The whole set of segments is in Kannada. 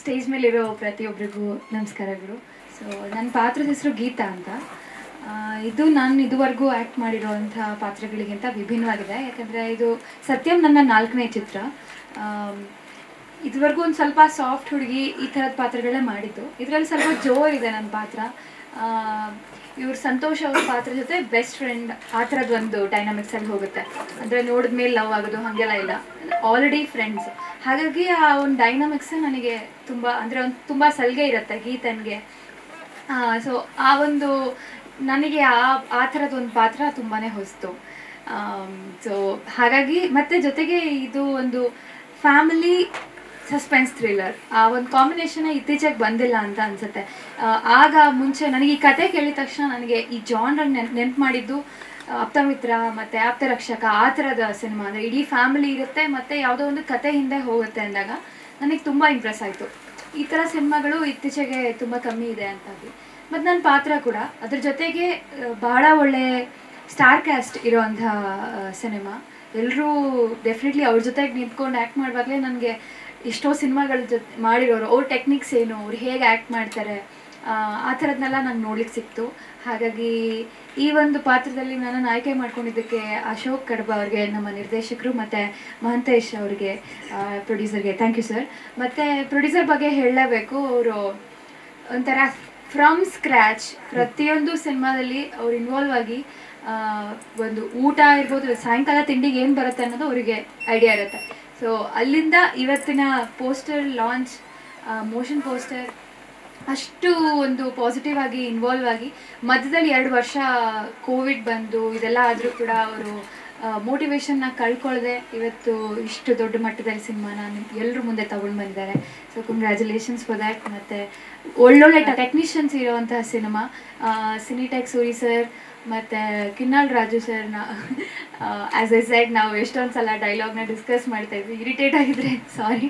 ಸ್ಟೇಜ್ ಮೇಲಿರೋ ಪ್ರತಿಯೊಬ್ಬರಿಗೂ ನಮಸ್ಕಾರಗಳು ಸೊ ನನ್ನ ಪಾತ್ರದ ಹೆಸರು ಗೀತಾ ಅಂತ ಆ, ಇದು ನಾನು ಇದುವರೆಗೂ ಆ್ಯಕ್ಟ್ ಮಾಡಿರೋವಂಥ ಪಾತ್ರಗಳಿಗಿಂತ ವಿಭಿನ್ನವಾಗಿದೆ ಯಾಕಂದರೆ ಇದು ಸತ್ಯಂ ನನ್ನ ನಾಲ್ಕನೇ ಚಿತ್ರ ಆಮ್, ಇದುವರೆಗೂ ಒಂದು ಸ್ವಲ್ಪ ಸಾಫ್ಟ್ ಹುಡುಗಿ ಈ ಥರದ ಪಾತ್ರಗಳೇ ಮಾಡಿದ್ದು ಇದರಲ್ಲಿ ಸ್ವಲ್ಪ ಜೋರಿದೆ ನನ್ನ ಪಾತ್ರ ಇವ್ರು ಸಂತೋಷ್ ಅವ್ರ ಪಾತ್ರ ಜೊತೆ ಬೆಸ್ಟ್ ಫ್ರೆಂಡ್ ಆ ಥರದ ಒಂದು ಡೈನಾಮಿಕ್ಸಲ್ಲಿ ಹೋಗುತ್ತೆ ಅಂದರೆ ನೋಡಿದ್ಮೇಲೆ ಲವ್ ಆಗೋದು ಹಾಗೆಲ್ಲ ಇಲ್ಲ ಆಲ್ರೆಡಿ ಫ್ರೆಂಡ್ಸ್ ಹಾಗಾಗಿ ಆ ಒಂದು ಡೈನಾಮಿಕ್ಸ್ ನನಗೆ ತುಂಬ ಅಂದರೆ ಒಂದು ತುಂಬ ಸಲಿಗೆ ಇರುತ್ತೆ ಗೀತನ್ಗೆ ಸೊ ಆ ಒಂದು ನನಗೆ ಆ ಆ ಥರದ ಒಂದು ಪಾತ್ರ ತುಂಬಾ ಹೊಸ್ತು ಸೊ ಹಾಗಾಗಿ ಮತ್ತೆ ಜೊತೆಗೆ ಇದು ಒಂದು ಫ್ಯಾಮಿಲಿ ಸಸ್ಪೆನ್ಸ್ ಥ್ರಿಲ್ಲರ್ ಆ ಒಂದು ಕಾಂಬಿನೇಷನ್ ಇತ್ತೀಚೆಗೆ ಬಂದಿಲ್ಲ ಅಂತ ಅನ್ಸುತ್ತೆ ಆ, ಆಗ ಮುಂಚೆ ನನಗೆ ಈ ಕತೆ ಕೇಳಿದ ತಕ್ಷಣ ನನಗೆ ಈ ಜಾನ್ರ ನೆನ್ ನೆನ್ಪು ಮಾಡಿದ್ದು ಆ, ಆಪ್ತಮಿತ್ರ ಮತ್ತು ಆಪ್ತ ರಕ್ಷಕ ಆ ಥರದ ಸಿನಿಮಾ ಅಂದರೆ ಇಡೀ ಫ್ಯಾಮಿಲಿ ಇರುತ್ತೆ ಮತ್ತು ಯಾವುದೋ ಒಂದು ಕತೆ ಹಿಂದೆ ಹೋಗುತ್ತೆ ಅಂದಾಗ ನನಗೆ ತುಂಬ ಇಂಪ್ರೆಸ್ ಆಯಿತು ಈ ಥರ ಸಿನಿಮಾಗಳು ಇತ್ತೀಚೆಗೆ ತುಂಬ ಕಮ್ಮಿ ಇದೆ ಅಂತಾಗಿ ಮತ್ತು ನನ್ನ ಪಾತ್ರ ಕೂಡ ಅದ್ರ ಜೊತೆಗೆ ಆ, ಬಹಳ ಒಳ್ಳೆ ಸ್ಟಾರ್ ಕ್ಯಾಸ್ಟ್ ಇರೋವಂಥ ಸಿನಿಮಾ ಎಲ್ಲರೂ ಡೆಫಿನೆಟ್ಲಿ ಅವ್ರ ಜೊತೆಗೆ ನಿಂತ್ಕೊಂಡು ಆ್ಯಕ್ಟ್ ಮಾಡುವಾಗಲೇ ನನಗೆ ಎಷ್ಟೋ ಸಿನಿಮಾಗಳ ಜೊತೆ ಮಾಡಿರೋರು ಅವ್ರ ಟೆಕ್ನಿಕ್ಸ್ ಏನು ಅವ್ರು ಹೇಗೆ ಆ್ಯಕ್ಟ್ ಮಾಡ್ತಾರೆ ಆ, ಆ ಥರದ್ನೆಲ್ಲ ನಂಗೆ ನೋಡ್ಲಿಕ್ಕೆ ಸಿಕ್ತು ಹಾಗಾಗಿ ಈ ಒಂದು ಪಾತ್ರದಲ್ಲಿ ನನ್ನನ್ನು ಆಯ್ಕೆ ಮಾಡ್ಕೊಂಡಿದ್ದಕ್ಕೆ ಅಶೋಕ್ ಕಡಬ ಅವ್ರಿಗೆ ನಮ್ಮ ನಿರ್ದೇಶಕರು ಮತ್ತು ಮಹಂತೇಶ್ ಅವರಿಗೆ ಪ್ರೊಡ್ಯೂಸರ್ಗೆ ಥ್ಯಾಂಕ್ ಯು ಸರ್ ಮತ್ತು ಪ್ರೊಡ್ಯೂಸರ್ ಬಗ್ಗೆ ಹೇಳಲೇಬೇಕು ಅವರು ಒಂಥರ ಫ್ರಮ್ ಸ್ಕ್ರ್ಯಾಚ್ ಪ್ರತಿಯೊಂದು ಸಿನಿಮಾದಲ್ಲಿ ಅವ್ರು ಇನ್ವಾಲ್ವ್ ಆಗಿ ಆ, ಒಂದು ಊಟ ಇರ್ಬೋದು ಸಾಯಂಕಾಲ ತಿಂಡಿಗೆ ಏನು ಬರುತ್ತೆ ಅನ್ನೋದು ಅವರಿಗೆ ಐಡಿಯಾ ಇರುತ್ತೆ ಸೊ ಅಲ್ಲಿಂದ ಇವತ್ತಿನ ಪೋಸ್ಟರ್ ಲಾಂಚ್ ಮೋಷನ್ ಪೋಸ್ಟರ್ ಅಷ್ಟು ಒಂದು ಪಾಸಿಟಿವ್ ಆಗಿ ಇನ್ವಾಲ್ವ್ ಆಗಿ ಮಧ್ಯದಲ್ಲಿ ಎರಡು ವರ್ಷ ಕೋವಿಡ್ ಬಂದು ಇದೆಲ್ಲ ಆದರೂ ಕೂಡ ಅವರು ಮೋಟಿವೇಶನ್ನ ಕಳ್ಕೊಳ್ಳದೆ ಇವತ್ತು ಇಷ್ಟು ದೊಡ್ಡ ಮಟ್ಟದಲ್ಲಿ ಸಿನಿಮಾನ ಎಲ್ಲರ ಮುಂದೆ ತಗೊಂಡು ಬಂದಿದ್ದಾರೆ ಸೊ ಕಂಗ್ರ್ಯಾಚುಲೇಷನ್ಸ್ ಫಾರ್ ದ್ಯಾಟ್ ಮತ್ತು ಒಳ್ಳೊಳ್ಳೆ ಟೆಕ್ನಿಷಿಯನ್ಸ್ ಇರೋವಂತಹ ಸಿನಿಮಾ ಸಿನಿಟೆಕ್ ಸೂರಿ ಸರ್ ಮತ್ತು ಕಿನ್ನಾಳ್ ರಾಜು ಸರ್ನ ಆ್ಯಸ್ ಎ ಸೈಡ್ ನಾವು ಎಷ್ಟೊಂದು ಸಲ ಡೈಲಾಗ್ನ ಡಿಸ್ಕಸ್ ಮಾಡ್ತಾ ಇದ್ವಿ ಇರಿಟೇಟ್ ಆಗಿದ್ರೆ ಸಾರಿ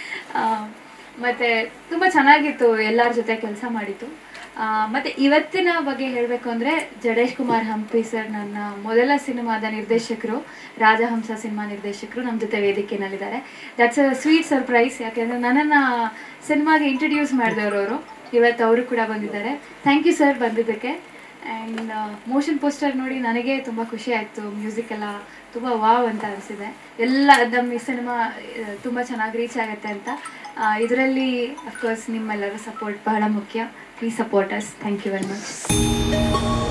ಮತ್ತು ತುಂಬ ಚೆನ್ನಾಗಿತ್ತು ಎಲ್ಲರ ಜೊತೆ ಕೆಲಸ ಮಾಡಿತ್ತು ಆ, ಮತ್ತೆ ಇವತ್ತಿನ ಬಗ್ಗೆ ಹೇಳಬೇಕು ಅಂದರೆ ಜಡೇಶ್ ಕುಮಾರ್ ಹಂಪಿ ಸರ್ ನನ್ನ ಮೊದಲ ಸಿನಿಮಾದ ನಿರ್ದೇಶಕರು ರಾಜಹಂಸ ಸಿನಿಮಾ ನಿರ್ದೇಶಕರು ನಮ್ಮ ಜೊತೆ ವೇದಿಕೆಯಲ್ಲಿದ್ದಾರೆ ದಟ್ಸ್ ಅ ಸ್ವೀಟ್ ಸರ್ಪ್ರೈಸ್ ಯಾಕೆಂದರೆ ನನ್ನನ್ನು ಸಿನಿಮಾಗೆ ಇಂಟ್ರಡ್ಯೂಸ್ ಮಾಡಿದವರು ಅವರು ಇವತ್ತು ಅವರು ಕೂಡ ಬಂದಿದ್ದಾರೆ ಥ್ಯಾಂಕ್ ಯು ಸರ್ ಬಂದಿದ್ದಕ್ಕೆ ಆ್ಯಂಡ್ ಮೋಷನ್ ಪೋಸ್ಟರ್ ನೋಡಿ ನನಗೆ ತುಂಬ ಖುಷಿ ಆಯಿತು ಮ್ಯೂಸಿಕ್ ಎಲ್ಲ ತುಂಬ ವಾವ್ ಅಂತ ಅನಿಸಿದೆ ಎಲ್ಲ ನಮ್ಮ ಈ ಸಿನಿಮಾ ತುಂಬ ಚೆನ್ನಾಗಿ ರೀಚ್ ಆಗುತ್ತೆ ಅಂತ ಇದರಲ್ಲಿ ಅಫ್ಕೋರ್ಸ್ ನಿಮ್ಮೆಲ್ಲರ ಸಪೋರ್ಟ್ ಬಹಳ ಮುಖ್ಯ please support us thank you very much